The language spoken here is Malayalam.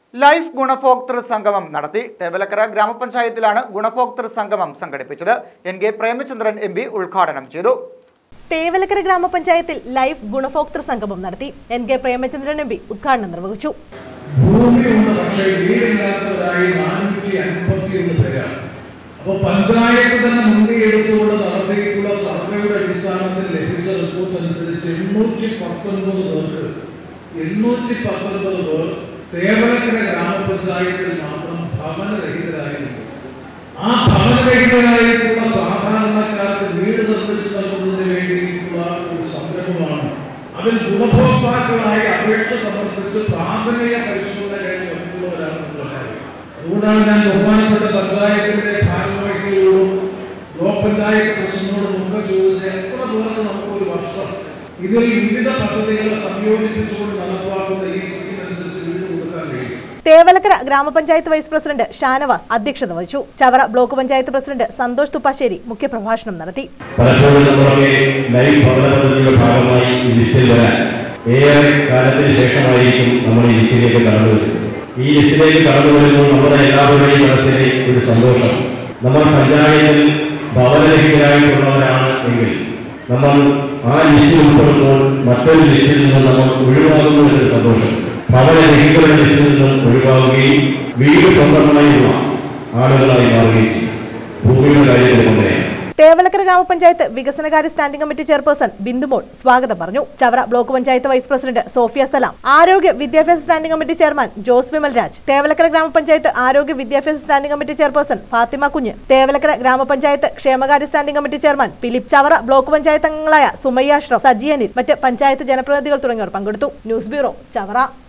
ലൈഫ് ഗുണഭോക്തൃ സംഗമം നടത്തി തേവലക്കര ഗ്രാമപഞ്ചായത്തിലാണ് ഗുണഭോക്തൃ സംഗമം സംഘടിപ്പിച്ചത് N K Premachandran M P ഉദ്ഘാടനം ചെയ്തു തേവലക്കര ഗ്രാമപഞ്ചായത്തിൽ ലൈഫ് ഗുണഭോക്തൃ സംഗമം നടത്തി N K Premachandran M P ഉദ്ഘാടനം നിർവഹിച്ചു ഭൂമിയുണ്ട് പക്ഷേ വീടില്ലാത്തവരായി നാനൂറ്റി അൻപത്തി ഒന്ന് പേരാണ് അപ്പോൾ പഞ്ചായത്ത് തന്നെ മുൻകൈ എടുത്തുകൊണ്ട് നടത്തിയിട്ടുള്ള സർവേയുടെ അടിസ്ഥാനത്തിൽ ലഭിച്ച റിപ്പോർട്ട് അനുസരിച്ച് എണ്ണൂറ്റി പത്തൊൻപത് പേർക്ക് എണ്ണൂറ്റി പത്തൊൻപത് പേർ തേവലക്കര ഗ്രാമപഞ്ചായത്തിൽ മാത്രം ഭവനരഹിതരായിട്ടുണ്ട് ആ ഭവനരഹിതരായിട്ടുള്ള സാധാരണക്കാർക്ക് വീട് നിർമ്മിച്ചു നൽകുന്നതിന് വേണ്ടിയിട്ടുള്ള ഒരു സംരംഭമാണ് അതിൽ ഗുണഭോക്താക്കളായി അപേക്ഷ സമർപ്പിച്ച് പ്രാഥമിക പരിശോധന കഴിഞ്ഞ് വന്നിട്ടുള്ളവരാണ് നിങ്ങളെല്ലാവരും അതുകൊണ്ടാണ് ഞാൻ ബഹുമാനപ്പെട്ട പഞ്ചായത്തിന്റെ ഭാരവാഹികളോടും ബ്ലോക്ക് പഞ്ചായത്ത് പ്രസിഡന്റിനോടും ഒക്കെ ചോദിച്ചത് എത്ര പേർക്ക് നമുക്ക് ഒരു വർഷം ഇതിൽ വിവിധ പദ്ധതികളെ സംയോജിപ്പിച്ചുകൊണ്ട് നടപ്പാക്കുന്ന ഈ സ്കീം അനുസരിച്ച് വീട് കൊടുക്കാൻ കഴിയും തേവലക്കര ഗ്രാമപഞ്ചായത്ത് വൈസ് പ്രസിഡന്റ് ഷാനവാസ് അധ്യക്ഷത വഹിച്ചു ചവറ ബ്ലോക്ക് പഞ്ചായത്ത് പ്രസിഡന്റ് സന്തോഷ് തുപ്പാശ്ശേരി മുഖ്യപ്രഭാഷണം നടത്തി പലപ്പോഴും നമ്മളൊക്കെ ലൈഫ് ഭവന പദ്ധതിയുടെ ഭാഗമായി ഈ ലിസ്റ്റിൽ വരാൻ ഏറെ കാലത്തിന് ശേഷമായിരിക്കും നമ്മൾ ഈ ലിസ്റ്റിലേക്ക് കടന്നു വരുന്നത് ഈ ലിസ്റ്റിലേക്ക് കടന്നു വരുമ്പോൾ നമ്മുടെ എല്ലാവരുടെയും മനസ്സിലെ ഒരു സന്തോഷം നമ്മൾ പഞ്ചായത്തിൽ ഭവനരഹിതരായിട്ടുള്ളവരാണ് എങ്കിൽ നമ്മൾ ആ ലിസ്റ്റിൽ ഉൾപ്പെടുമ്പോൾ മറ്റൊരു ലിസ്റ്റിൽ നിന്ന് നമ്മൾ ഒഴിവാകുന്നു എന്നൊരു സന്തോഷം ഭവനരഹിതരുടെ ലിസ്റ്റിൽ നിന്നും ഒഴിവാകുകയും വീട് സ്വന്തമായുള്ള ആളുകളായി മാറുകയും ചെയ്യും ഭൂമിയുടെ കാര്യത്തിൽ കൊണ്ടുതന്നെയാണ് തേവലക്കര ഗ്രാമപഞ്ചായത്ത് വികസനകാര്യ സ്റ്റാൻഡിംഗ് കമ്മിറ്റി ചെയർപേഴ്സൺ ബിന്ദുമോൾ സ്വാഗതം പറഞ്ഞു Chavara block panchayat vice president Sofia Salam ആരോഗ്യ വിദ്യാഭ്യാസ standing committee chairman Jose Vimal Raj Thevalakkara ഗ്രാമപഞ്ചായത്ത് ആരോഗ്യ വിദ്യാഭ്യാസ സ്റ്റാൻഡിംഗ് കമ്മിറ്റി ചെയർപേഴ്സൺ ഫാത്തിമ കുഞ്ഞ് തേവലക്കര ഗ്രാമപഞ്ചായത്ത് ക്ഷേമകാര്യ standing committee chairman Philip Chavara block panchayat അംഗങ്ങളായ സുമയ്യ അഷ്റഫ് സജി അനിൽ മറ്റ് പഞ്ചായത്ത് ജനപ്രതിനിധികൾ തുടങ്ങിയവർ പങ്കെടുത്തു ന്യൂസ് ബ്യൂറോ ചവറ